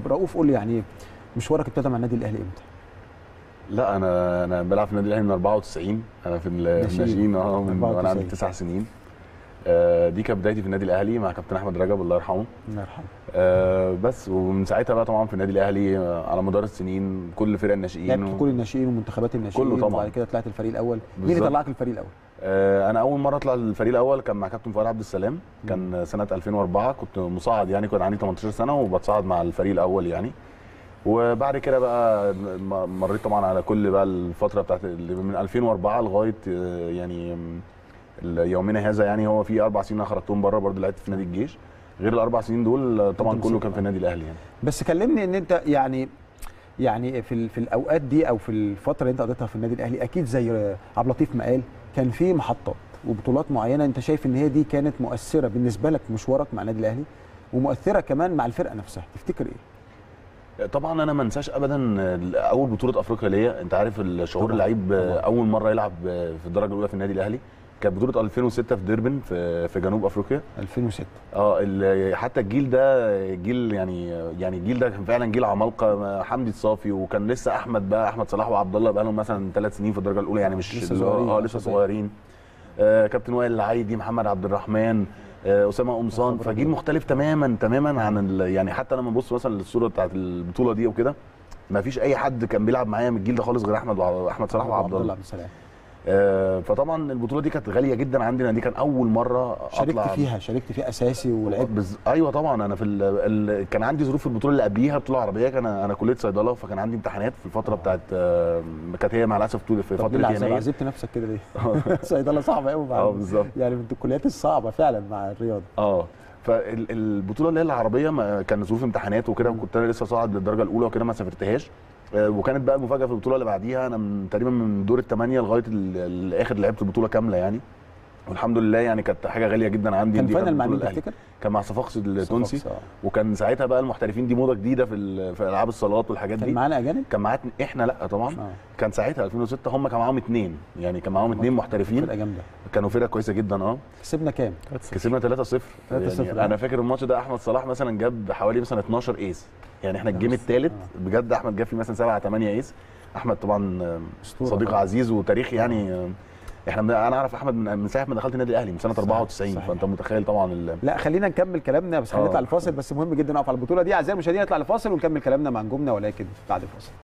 رؤوف قول لي يعني مشوارك ابتدى مع النادي الاهلي امتى؟ لا انا انا بلعب في النادي الاهلي من 94 انا في ناشئين. الناشئين اه من وانا 94. عندي تسع سنين آه، دي كانت بدايتي في النادي الاهلي مع كابتن احمد رجب الله يرحمه الله يرحمه آه، بس ومن ساعتها بقى طبعا في النادي الاهلي آه، على مدار السنين كل فرق الناشئين لعبت و- في كل الناشئين ومنتخبات الناشئين كله طبعاً. وبعد كده طلعت الفريق الاول مين اللي بالظبط. طلعك الفريق الاول؟ آه، انا اول مره اطلع الفريق الاول كان مع كابتن فؤاد عبد السلام كان سنه 2004 كنت مصعد يعني كنت عندي 18 سنه وبتصعد مع الفريق الاول يعني وبعد كده بقى م- مريت طبعا على كل بقى الفتره بتاعت اللي من 2004 لغايه آه، يعني م- يومنا هذا يعني هو في اربع سنين انا خرجتهم بره برضه لعبت في نادي الجيش غير الاربع سنين دول آه، طبعا كنت كله مسك- كان في النادي الاهلي يعني بس كلمني ان انت يعني يعني في ال- في الاوقات دي او في الفتره اللي انت قضيتها في النادي الاهلي اكيد زي عبد اللطيف ما قال كان في محطات وبطولات معينه انت شايف ان هي دي كانت مؤثره بالنسبه لك في مشوارك مع النادي الاهلي ومؤثره كمان مع الفرقه نفسها تفتكر ايه؟ طبعا انا ما انساش ابدا اول بطوله افريقيا ليا انت عارف الشعور طبعاً، اللعيب طبعاً. اول مره يلعب في الدرجه الاولى في النادي الاهلي كانت بطوله 2006 في ديربن في في جنوب افريقيا 2006 اه ال- حتى الجيل ده جيل يعني يعني الجيل ده كان فعلا جيل عمالقه حمدي الصافي وكان لسه احمد بقى احمد صلاح وعبد الله بقى لهم مثلا ثلاث سنين في الدرجه الاولى يعني مش لسه اللي هو- صغيرين، اه لسه لسه صغيرين. صغيرين آه كابتن وائل العايدي محمد عبد الرحمن آه، اسامه قمصان خبر فجيل أبيض. مختلف تماما تماما عن ال- يعني حتى لما ابص مثلا للصوره بتاعت البطوله دي وكده ما فيش اي حد كان بيلعب معايا من الجيل ده خالص غير احمد وع- احمد صلاح وعبد الله عبد السلام آه، فطبعا البطوله دي كانت غاليه جدا عندنا دي كان اول مره شاركت اطلع فيها شاركت فيها اساسي ولعبت بز... ايوه طبعا انا في ال... ال... كان عندي ظروف في البطوله اللي قبليها بطوله عربيه كان انا كليه صيدله فكان عندي امتحانات في الفتره بتاعت آه، كانت هي مع الاسف طول في طب ليه فتره العذاب؟ يناير عذبت نفسك كده ليه؟ صيدله صعبه قوي اه بالظبط يعني من الكليات الصعبه فعلا مع الرياضه اه فالبطوله اللي هي العربيه ما كان ظروف امتحانات وكده وكنت انا لسه صاعد للدرجه الاولى وكده ما سافرتهاش آه، وكانت بقى المفاجاه في البطوله اللي بعديها انا من تقريبا من دور الثمانيه لغايه ال- الاخر لعبت البطوله كامله يعني والحمد لله يعني كانت حاجه غاليه جدا عندي كان دي كانت فاينل مع البطولة مين الأهلي. تفتكر؟ كان مع صفاقس التونسي صفاقس، آه. وكان ساعتها بقى المحترفين دي موضه جديده في ال- في العاب الصالات والحاجات كان دي معانا اجانب؟ كان معانا احنا لا طبعا اه كان ساعتها 2006 هم كان معاهم اثنين يعني كان معاهم اثنين محترفين فرقه جامده كانوا فرقه كويسه جدا اه كسبنا كام؟ كسبنا 3-0 3-0 يعني آه. انا فاكر الماتش ده احمد صلاح مثلا جاب حوالي مثلا 12 ايس يعني احنا الجيم بس- الثالث آه. بجد احمد جاب فيه مثلا 7 8 ايس احمد طبعا آه، أسطورة صديق طبعاً. عزيز وتاريخ يعني آه، احنا من- انا اعرف احمد من من ساعه ما دخلت النادي الاهلي من سنه صحيح، 94 صحيح. فانت متخيل طبعا ال- لا خلينا نكمل كلامنا بس خلينا آه. نطلع الفاصل بس مهم جدا نقف على البطوله دي اعزائي المشاهدين نطلع الفاصل ونكمل كلامنا مع نجومنا ولكن بعد الفاصل